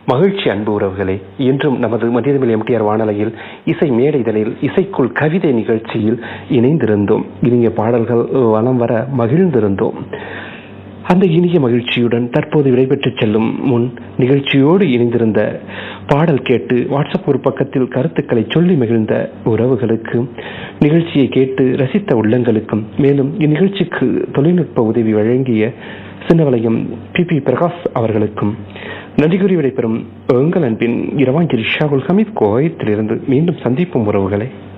மகிழ்ச்சி அன்பு உறவுகளே இன்றும் நமது மதியதமிழ் எம்டிஆர் வானொலியில் இசை மேடைதலில் இசைக்குள் கவிதை நிகழ்ச்சியில் இணைந்திருந்தோம் இனிய பாடல்கள் வலம் வர மகிழ்ந்திருந்தோம் அந்த இனிய மகிழ்ச்சியுடன் தற்போது விடைபெற்றுச் செல்லும் முன் நிகழ்ச்சியோடு இணைந்திருந்த பாடல் கேட்டு வாட்ஸ்அப் ஒரு பக்கத்தில் கருத்துக்களை சொல்லி மகிழ்ந்த உறவுகளுக்கு நிகழ்ச்சியை கேட்டு ரசித்த உள்ளங்களுக்கும் மேலும் இந்நிகழ்ச்சிக்கு தொழில்நுட்ப உதவி வழங்கிய சின்னவளையம் பி பி பிரகாஷ் அவர்களுக்கும் நன்றி கூறி விடைபெறும் எங்கள் அன்பின் இரவாஞ்சலி ஷாகுல் ஹமீத் கோயத்திலிருந்து மீண்டும் சந்திப்போம் உறவுகளை